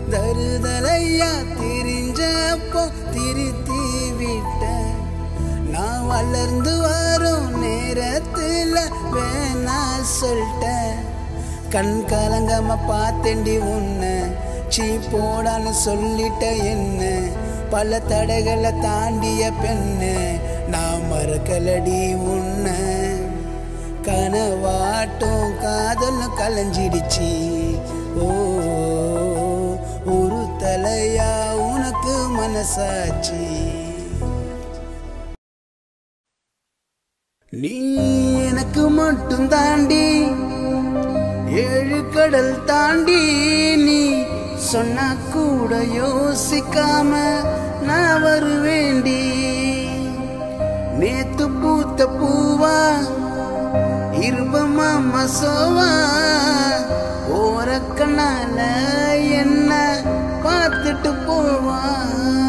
தருதலையா திரிஞ்சப்போ திருத்தி விட்ட நான் வளர்ந்து வரும் நேரத்துல வேணா சொல்லிட்டேன் கண் கலங்காம பார்த்தேண்டி உன்னை சீ போடான்னு சொல்லிட்ட என்ன பல தடைகளை தாண்டிய பெண்ணு நான் மறக்கலடி உன்னை கனவாட்டும் காதல் கலைஞ்சிடுச்சு ஓ ஒரு தலையா உனக்கு மனசாச்சு நீ எனக்கு மட்டும் தாண்டி ஏழு கடல் தாண்டி நீ சொன்னா கூட யோசிக்காம நான் வருவேண்டி நேத்து பூத்த பூவா இருபமா மசோவா ஓரக்கண்ணால என்ன பார்த்துட்டு போவா